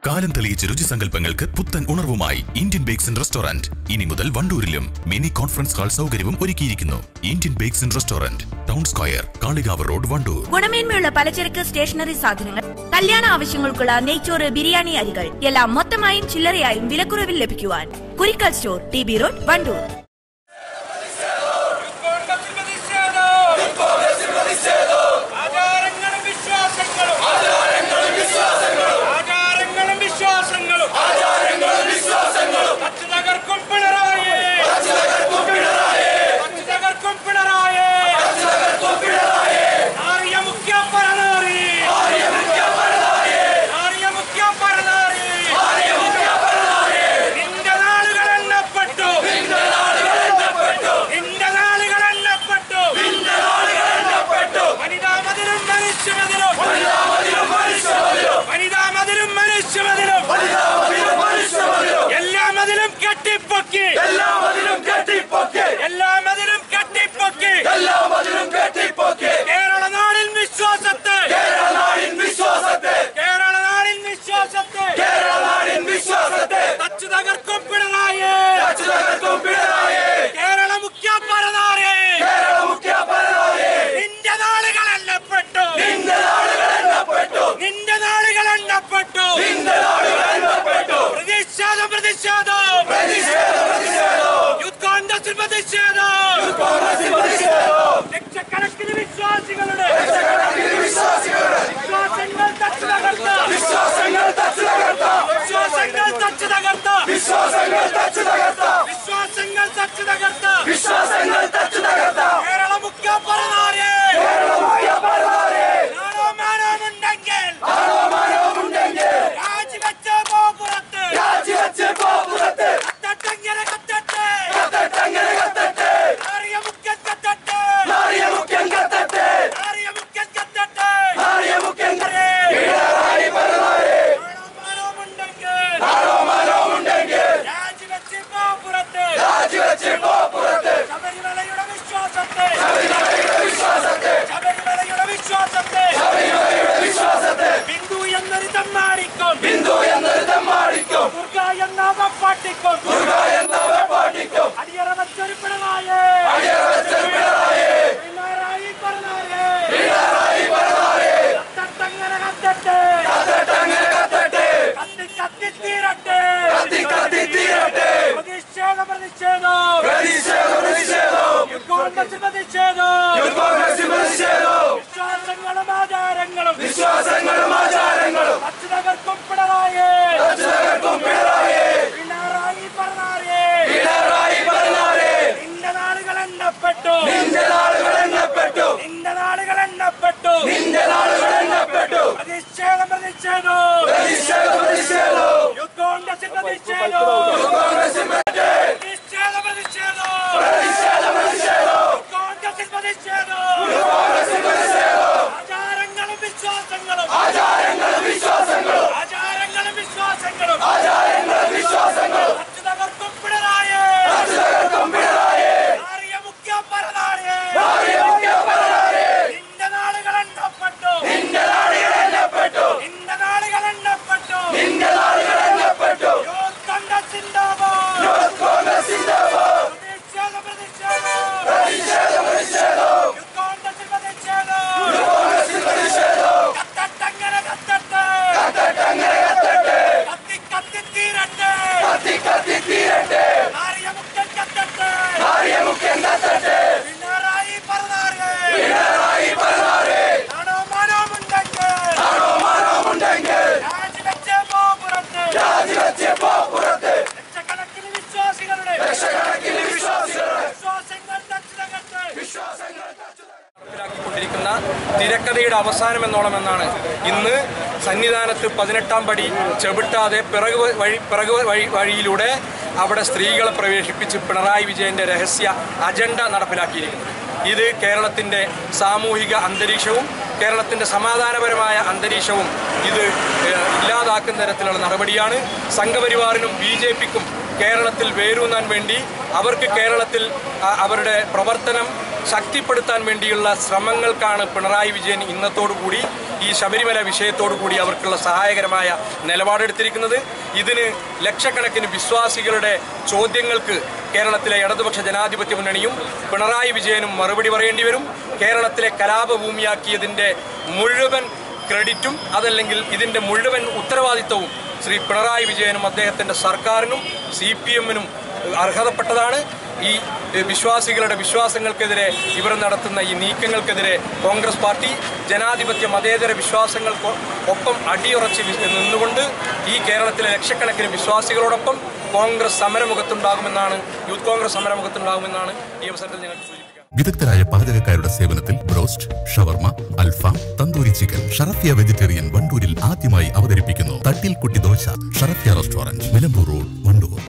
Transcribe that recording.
കാലം തെളിയിച്ച രുചിസങ്കല്പങ്ങൾക്ക് പുത്തൻ ഉണർവുമായി ഇന്ത്യൻ ബേക്സ് ആൻഡ് റെസ്റ്റോറന്റ് ഇനി മുതൽ വണ്ടൂരിലും മിനി കോൺഫറൻസ് ഹാൾ സൗകര്യവും ഒരുക്കിയിരിക്കുന്നു Indian bakes and restaurant town square Kalikavu road Wandoor ഗുണമേന്മയുള്ള പലചരക്ക് സ്റ്റേഷനറി സാധനങ്ങൾ കല്യാണ ആവശ്യങ്ങൾക്കുള്ള നെയ്ച്ചോറ് ബിരിയാണി അരികൾ എല്ലാം മൊത്തമായും ചില്ലറയായും വിലക്കുറവിൽ ലഭിക്കുവാൻ Kurikkal store T B road Wandoor ആചാരങ്ങളും വിശ്വാസങ്ങളും ആചാരങ്ങളും വിശ്വാസങ്ങളും ആചാരങ്ങളും വിശ്വാസങ്ങളും ആചാരങ്ങളും വിശ്വാസങ്ങളും തച്ചു തകർക്കും പിണറായി തച്ചു തകർക്കും പിണറായി തച്ചു തകർക്കും പിണറായി തച്ചു തകർക്കും പിണറായി ആര്യ മുഖ്യ പരനാറി ആര്യ മുഖ്യ പരനാറി ആര്യ മുഖ്യ പരനാറി ആര്യ മുഖ്യ പരനാറി നിന്റെ നാളുകൾ എണ്ണപ്പെട്ടു നിന്റെ നാളുകൾ എണ്ണപ്പെട്ടു നിന്റെ നാളുകൾ എണ്ണപ്പെട്ടു നിന്റെ നാളുകൾ എണ്ണപ്പെട്ടു വനിതാ മതിലും മനുഷ്യമതിലും വനിതാ മതിലും മനുഷ്യമതിലും വനിതാ മതിലും മനുഷ്യമതിലും വനിതാ മതിലും മനുഷ്യമതിലും എല്ലാ മതിലും കെട്ടിപ്പൊക്കി എല്ലാ മതിലും കെട്ടിപ്പൊക്കി എല്ലാ മതിലും കെട്ടിപ്പൊക്കി എല്ലാ മതിലും കെട്ടിപ്പൊക്കി കേരള നാടിൻ വിശ്വാസത്തെ കേരള നാടിൻ വിശ്വാസത്തെ കേരള നാടിൻ വിശ്വാസത്തെ കേരള നാടിൻ വിശ്വാസത്തെ തച്ചു തകർക്കും പിണറായി തച്ചു തകർക്കും പിണറായി കേരള മുഖ്യ പരനാറി കേരള മുഖ്യ പരനാറി നിന്റെ നാളുകൾ എണ്ണപ്പെട്ടു നിന്റെ നാളുകൾ എണ്ണപ്പെട്ടു നിന്റെ നാളുകൾ എണ്ണപ്പെട്ടു നിന്റെ നാളുകൾ എണ്ണപ്പെട്ടു പ്രതിഷേധം പ്രതിഷേധം പ്രതിഷേധം പ്രതിഷേധം യൂത്ത് കോൺഗ്രസിൽ പ്രതിഷേധം യൂത്ത് കോൺഗ്രസിൽ പ്രതിഷേധം ലക്ഷക്കണക്കിന് വിശ്വാസികളുടെ ലക്ഷക്കണക്കിന് വിശ്വാസികളുടെ വിശ്വാസങ്ങൾ തച്ചു തകർത്ത വിശ്വാസങ്ങൾ തച്ചു തകർത്ത വിശ്വാസങ്ങൾ തച്ചു തകർത്ത വിശ്വാസങ്ങൾ തച്ചു തകർത്ത വിശ്വാസങ്ങൾ തച്ചു തകർത്ത വിശ്വാസങ്ങൾ തച്ചു തകർത്ത കേരള മുഖ്യ പരനാരെ കേരള മുഖ്യ പരനാരെ നാണോ മാനവുമുണ്ടെങ്കിൽ നാണോ മാനവുമുണ്ടെങ്കിൽ രാജിവെച്ച് പോ പുറത്ത് രാജിവെച്ച് പോ പുറത്ത് കത്തട്ടെങ്ങനെ കത്തട്ടെ കത്തട്ടെങ്ങനെ കത്തട്ടെ നാറിയ മുഖ്യൻ കത്തട്ടെ നാറിയ മുഖ്യൻ കത്തട്ടെ നാറിയ മുഖ്യൻ കത്തട്ടെ നാറിയ മുഖ്യൻ പിണറായി പരനാരെ നാണോ മാനവുമുണ്ടെങ്കിൽ നാണോ മാനവുമുണ്ടെങ്കിൽ രാജിവെച്ച് പോ പുറത്ത് രാജിവെച്ച് പോ പുറത്ത് ശബരിമലയുടെ വിശ്വാസത്തെ ശബരിമലയുടെ വിശ്വാസത്തെ ശബരിമലയുടെ വിശ്വാസത്തെ ശബരിമലയുടെ വിശ്വാസത്തെ ബിന്ദു എന്നൊരു തമ്മാടിക്കും ബിന്ദു എന്നൊരു തമ്മാടിക്കും ദുർഗ എന്ന പാട്ടിക്കും ദുർഗ എന്ന പാട്ടിക്കും അടിയറ വെച്ചൊരു പിണറായേ അടിയറ വെച്ചൊരു പിണറായേ പിണറായി പറഞ്ഞായേ പിണറായി പറഞ്ഞായേ കത്തട്ടങ്ങനെ കത്തട്ടെ കത്തട്ടങ്ങനെ കത്തട്ടെ കത്തി കത്തി തീരട്ടെ കത്തി കത്തി തീരട്ടെ പ്രതിഷേധം പ്രതിഷേധം പ്രതിഷേധം പ്രതിഷേധം കോൺഗ്രസ് പ്രതിഷേധം കോൺഗ്രസ് പ്രതിഷേധം വിശ്വാസങ്ങളും ആചാരങ്ങളും വിശ്വാസങ്ങളും ആചാരങ്ങളും തച്ചു തകർക്കും പിണറായി തച്ചു തകർക്കും പിണറായി പിണറായി പറഞ്ഞാരേ പിണറായി പറഞ്ഞാരേ നിന്റെ നാളുകൾ എണ്ണപ്പെട്ടു നിന്റെ നാളുകൾ എണ്ണപ്പെട്ടു നിന്റെ നാളുകൾ എണ്ണപ്പെട്ടു നിന്റെ നാളുകൾ എണ്ണപ്പെട്ടു പ്രതിഷേധം പ്രതിഷേധം പ്രതിഷേധം പ്രതിഷേധം യൂത്ത് കോൺഗ്രസ് പ്രതിഷേധം യൂത്ത് കോൺഗ്രസ് പ്രതിഷേധം പ്രതിഷേധം പ്രതിഷേധം പ്രതിഷേധം കോൺഗ്രസ് പ്രതിഷേധം കോൺഗ്രസ് പ്രതിഷേധം ആചാരങ്ങളും വിശ്വാസങ്ങളും ആചാരങ്ങളും വിശ്വാസങ്ങളും ആചാരങ്ങളും വിശ്വാസങ്ങളും ആചാരങ്ങളും വിശ്വാസങ്ങളും തച്ചു തകർക്കും പിണറായി തച്ചു തകർക്കും പിണറായി നാറിയ മുഖ്യ പരനാറി നാറിയ മുഖ്യ പരനാറി നിന്റെ നാളുകൾ എണ്ണപ്പെട്ടു നിന്റെ നാളുകൾ എണ്ണപ്പെട്ടു നിന്റെ നാളുകൾ എണ്ണപ്പെട്ടു നിന്റെ നാളുകൾ എണ്ണപ്പെട്ടു യൂത്ത് കോൺഗ്രസ് സിന്ദാബാദ് യൂത്ത് കോൺഗ്രസ് സിന്ദാബാദ് പ്രതിഷേധം പ്രതിഷേധം പ്രതിഷേധം പ്രതിഷേധം യൂത്ത് കോൺഗ്രസ് പ്രതിഷേധം യൂത്ത് കോൺഗ്രസ് പ്രതിഷേധം കത്തട്ടങ്ങനെ കത്തട്ടെ കത്തട്ടങ്ങനെ കത്തട്ടെ കത്തി കത്തി തീരട്ടെ കത്തി കത്തി തീരട്ടെ നാറിയ മുഖ്യൻ കത്തട്ടെ നാറിയ മുഖ്യൻ കത്തട്ടെ പിണറായി പറഞ്ഞാരേ പിണറായി പറഞ്ഞാരേ നാണോ മാനവുമുണ്ടെങ്കിൽ നാണോ മാനവുമുണ്ടെങ്കിൽ രാജിവെച്ച് പോ പുറത്ത് രാജിവെച്ച് പോ പുറത്ത് ലക്ഷക്കണക്കിന് വിശ്വാസികളുടെ ലക്ഷക്കണക്കിന് വിശ്വാസികളുടെ വിശ്വാസങ്ങൾ തച്ചു തകർത്ത് വിശ്വാസങ്ങൾ തച്ചു കൊണ്ടിരിക്കുന്ന തിരക്കഥയുടെ അവസാനം എന്നോളം എന്നാണ് ഇന്ന് സന്നിധാനത്ത് പതിനെട്ടാം പടി ചെവിട്ടാതെ പിറകു വഴി പിറകു വഴി വഴിയിലൂടെ അവിടെ സ്ത്രീകളെ പ്രവേശിപ്പിച്ച് പിണറായി വിജയന്റെ രഹസ്യ അജണ്ട നടപ്പിലാക്കിയിരിക്കുന്നത് ഇത് കേരളത്തിൻ്റെ സാമൂഹിക അന്തരീക്ഷവും കേരളത്തിൻ്റെ സമാധാനപരമായ അന്തരീക്ഷവും ഇത് ഏഹ്, ഇല്ലാതാക്കുന്ന തരത്തിലുള്ള നടപടിയാണ് സംഘപരിവാറിനും ബി ജെ പിക്കും കേരളത്തിൽ വേരൂന്നാൻ വേണ്ടി അവർക്ക് കേരളത്തിൽ ആ, അവരുടെ പ്രവർത്തനം ശക്തിപ്പെടുത്താൻ വേണ്ടിയുള്ള ശ്രമങ്ങൾക്കാണ് പിണറായി വിജയൻ ഇന്നത്തോടു കൂടി ഈ ശബരിമല വിഷയത്തോടു കൂടി അവർക്കുള്ള സഹായകരമായ നിലപാടെടുത്തിരിക്കുന്നത് ഇതിന് ലക്ഷക്കണക്കിന് വിശ്വാസികളുടെ ചോദ്യങ്ങൾക്ക് കേരളത്തിലെ ഇടതുപക്ഷ ജനാധിപത്യ മുന്നണിയും പിണറായി വിജയനും മറുപടി പറയേണ്ടി വരും കേരളത്തിലെ കലാപഭൂമിയാക്കിയതിൻ്റെ മുഴുവൻ ക്രെഡിറ്റും അതല്ലെങ്കിൽ ഇതിൻ്റെ മുഴുവൻ ഉത്തരവാദിത്തവും ശ്രീ പിണറായി വിജയനും അദ്ദേഹത്തിൻ്റെ സർക്കാരിനും സി പി എമ്മിനും അർഹതപ്പെട്ടതാണ് ഈ എഹ്, വിശ്വാസികളുടെ വിശ്വാസങ്ങൾക്കെതിരെ ഇവർ നടത്തുന്ന ഈ നീക്കങ്ങൾക്കെതിരെ കോൺഗ്രസ് പാർട്ടി ജനാധിപത്യ മതേതര വിശ്വാസങ്ങൾക്ക് ഒപ്പം അടിയുറച്ച് വി- നിന്നുകൊണ്ട് ഈ കേരളത്തിലെ ലക്ഷക്കണക്കിന് വിശ്വാസികളോടൊപ്പം കോൺഗ്രസ് സമരമുഖത്തുണ്ടാകുമെന്നാണ് യൂത്ത് കോൺഗ്രസ് സമരമുഖത്തുണ്ടാകുമെന്നാണ് ഈ അവസരത്തിൽ ഞങ്ങൾക്ക് സൂചിപ്പിക്കാം വിദഗ്ധരായ പാചകക്കാരുടെ സേവനത്തിൽ ബ്രോസ്റ്റ് ഷവർമ അൽഫാം തന്തൂരി ചിക്കൻ ഷറഫിയ വെജിറ്റേറിയൻ വണ്ടൂരിൽ ആദ്യമായി അവതരിപ്പിക്കുന്നു തട്ടിൽ കുട്ടി ദോശ ഷറഫിയ റെസ്റ്റോറന്റ് നിലമ്പൂർ റോഡ് വണ്ടൂർ